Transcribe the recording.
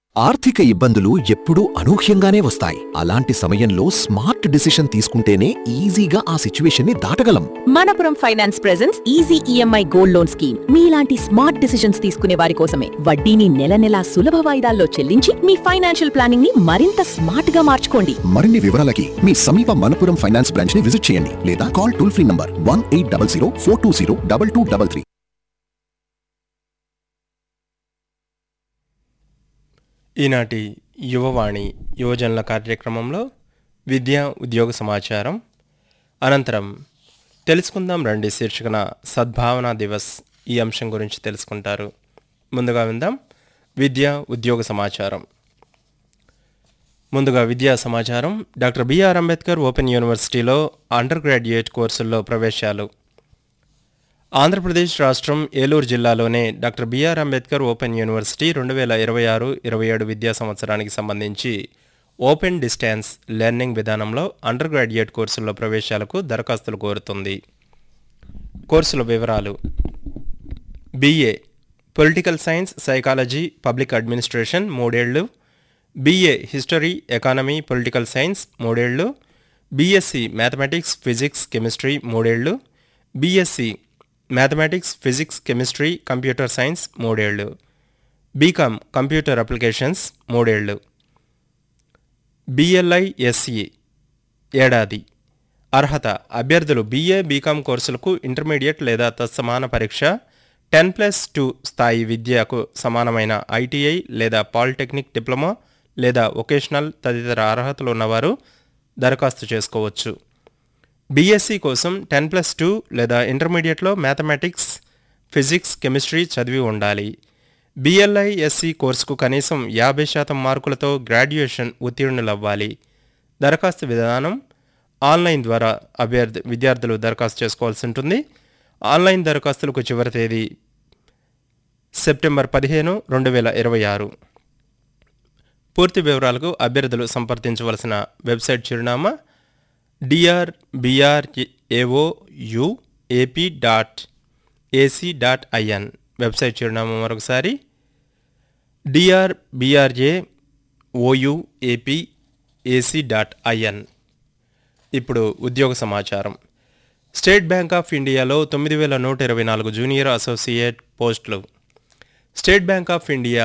ఆర్థిక ఇబ్బందులు ఎప్పుడూ అనూహ్యంగానే వస్తాయి అలాంటి సమయంలో స్మార్ట్ డిసిషన్ తీసుకుంటేనే ఈజీగా ఆ సిచ్యువేషన్ ని దాటగలం Manappuram finance presence easy EMI gold loan scheme మీలాంటి స్మార్ట్ డిసిషన్స్ తీసుకునే వారి కోసమే వడ్డీని నెల నెలా సులభ వాయిదాల్లో చెల్లించి మీ ఫైనాన్షియల్ ప్లానింగ్ ని మరింత స్మార్ట్ గా మార్చుకోండి మరిన్ని వివరాలకి మీ సమీప మనపురం ఫైనాన్స్ బ్రాంచ్ ని విజిట్ చేయండి లేదా call toll free number one eight double zero four two zero double two double three ఈనాటి యువవాణి యువజనుల కార్యక్రమంలో విద్యా ఉద్యోగ సమాచారం అనంతరం తెలుసుకుందాం రండి శీర్షికన సద్భావన దివస్ ఈ అంశం గురించి తెలుసుకుంటారు ముందుగా విందాం విద్యా ఉద్యోగ సమాచారం ముందుగా విద్యా సమాచారం డాక్టర్ బిఆర్ అంబేద్కర్ ఓపెన్ యూనివర్సిటీలో అండర్ గ్రాడ్యుయేట్ కోర్సుల్లో ప్రవేశాలు ఆంధ్రప్రదేశ్ రాష్ట్రం ఏలూరు జిల్లాలోనే doctor BR Ambedkar open university రెండు వేల ఇరవై ఆరు ఇరవై ఏడు విద్యా సంవత్సరానికి సంబంధించి ఓపెన్ డిస్టెన్స్ లెర్నింగ్ విధానంలో అండర్ గ్రాడ్యుయేట్ కోర్సుల్లో ప్రవేశాలకు దరఖాస్తులు కోరుతుంది కోర్సుల వివరాలు BA political science psychology public administration మూడేళ్లు BA history economy political science మూడేళ్లు బీఎస్సీ మ్యాథమెటిక్స్ ఫిజిక్స్ కెమిస్ట్రీ మూడేళ్లు BSc mathematics physics chemistry computer science మూడేళ్లు బీకామ్ కంప్యూటర్ అప్లికేషన్స్ మూడేళ్లు బిఎల్ఐ ఎస్ఈ ఏడాది అర్హత అభ్యర్థులు బీఏ బీకామ్ కోర్సులకు ఇంటర్మీడియట్ లేదా తత్సమాన పరీక్ష టెన్ ప్లస్ టూ స్థాయి విద్యకు సమానమైన ఐటీఐ లేదా పాలిటెక్నిక్ డిప్లొమా లేదా వొకేషనల్ తదితర అర్హతలు ఉన్నవారు దరఖాస్తు చేసుకోవచ్చు బీఎస్సీ కోసం టెన్ ప్లస్ టూ లేదా ఇంటర్మీడియట్లో మ్యాథమెటిక్స్ ఫిజిక్స్ కెమిస్ట్రీ చదివి ఉండాలి బిఎల్ఐ ఎస్సీ కోర్సుకు కనీసం యాభై శాతం మార్కులతో గ్రాడ్యుయేషన్ ఉత్తీర్ణులవ్వాలి దరఖాస్తు విధానం ఆన్లైన్ ద్వారా అభ్యర్థి విద్యార్థులు దరఖాస్తు చేసుకోవాల్సి ఉంటుంది ఆన్లైన్ దరఖాస్తులకు చివరి తేదీ సెప్టెంబర్ పదిహేను రెండు వేల ఇరవై ఆరు పూర్తి వివరాలకు అభ్యర్థులు సంప్రదించవలసిన వెబ్సైట్ చిరునామా DR BR AO U AP dot AC dot IN website చిరునామా మరొకసారి DR BRA OU AP AC dot IN ఇప్పుడు ఉద్యోగ సమాచారం స్టేట్ బ్యాంక్ ఆఫ్ ఇండియాలో తొమ్మిది వేల నూట ఇరవై నాలుగు జూనియర్ అసోసియేట్ పోస్టులు స్టేట్ బ్యాంక్ ఆఫ్ ఇండియా